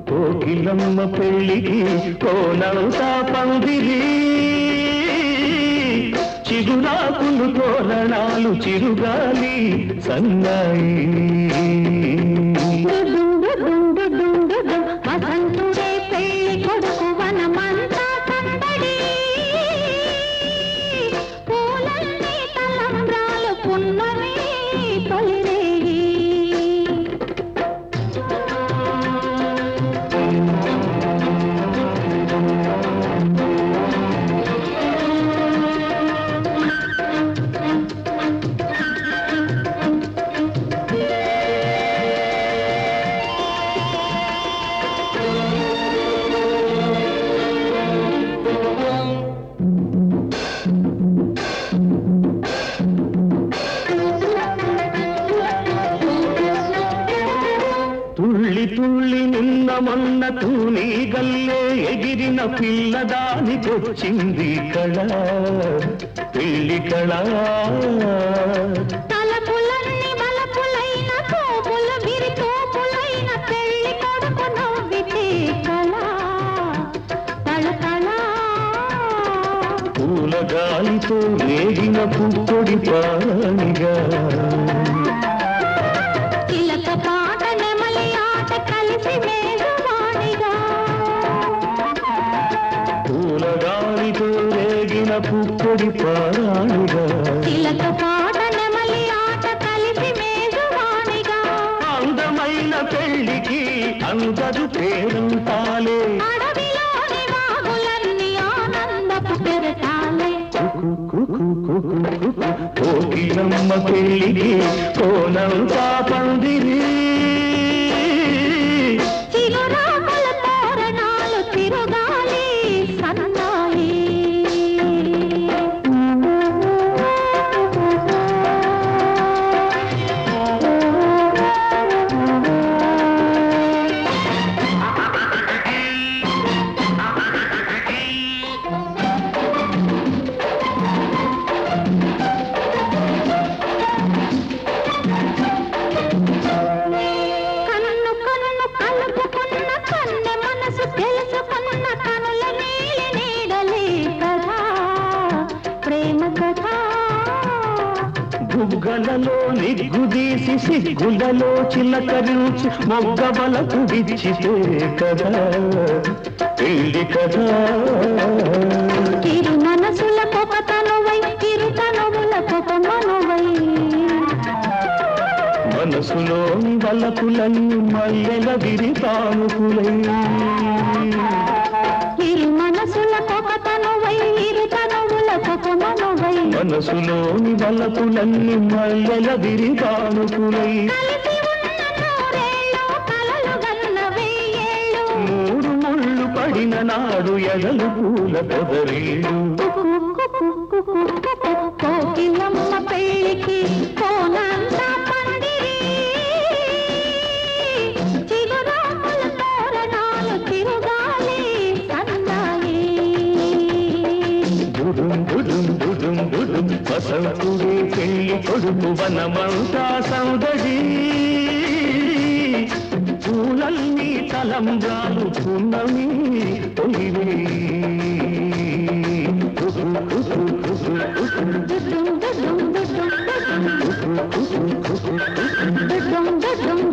కోకిలమ్మ పెళ్ళికి కోనవుతా పందిరి చిగురాకులు తోరణాలు చిరుగాలి సన్నాయి డుడుండుడుండుడుండుడు, వసంతుడే పెళ్లి కొడుకు వనమంతా సందడి పూలన్నీ తలంబ్రాలు పున్నమి తొలిరేయి తుళ్ళి తుళ్ళి నిన్న మొన్న తూని గల్లే ఎగిరిన పిల్లదానికొచ్చింది కళ పెళ్లి కళ తలపులన్నీ బలపులైన తోపులు విరి తోపులైన పెళ్లి కొడుకు నవ్వితే కళ తళతళ పూల గాలితో రేగిన పుప్పొడి పారాణిగా చిలక పాట నెమలి ఆట కలిసి మేఘవాణిగా పూల గాలితో రేగిన పుప్పొడి పారాణిగా చిలక పాట నెమలి ఆట కలిసి మేఘవాణిగా అందమైన పెళ్లికి అందరు పేరంటాలే అడవిలోని వాగులన్నీ ఆనందపు పెరటాలే కోకిలమ్మ పెళ్ళికి కోనంతా పందిరి చిగురాకుల తోరణాలు తిరుగాలి సన్నాయి కన్ను కన్ను కలుపుకున్న కన్నె మనసు తెలుసుకున్న కనుల నీలి నీడలే కదా ప్రేమ కదా బుగ్గలలో నిగ్గుదీసి సిగ్గులలో చిలకరించి మొగ్గబలకు విచ్చితే కదా పెళ్ళి కదా ఇరు మనసుల పొక తనువై ఇరు తనువుల పొక మనువై మనసులోని వలపులన్నీ మల్లెల విరితానుకులై ఇరు మనసుల పొక తనువై ఇరు తనువుల పొక మనువై మనసులోని వలపులన్నీ మల్లెల విరితానుకులై కలిసి ఉన్న నూరేళ్ళు కలలు గన్న వెయ్యేళ్ళు మూడు ముళ్ళు పడిన నాడు ఎదలు పూల పొదరీడు కోకిలమ్మ పెళ్ళికి కోనంతా పందిరి చిగురాకుల తోరణాలు తిరుగాలి సన్నాయి దుడుం దుడుం దుడుం దుడుం వసంతుడే పెళ్లి కొడుకు వనమంతా సౌదడి పూలన్నీ తలంబ్రాలు పున్నమి తొలివే డుడుం డుడుం డుడుం డుడుం డుడుం డుడుం డుడుం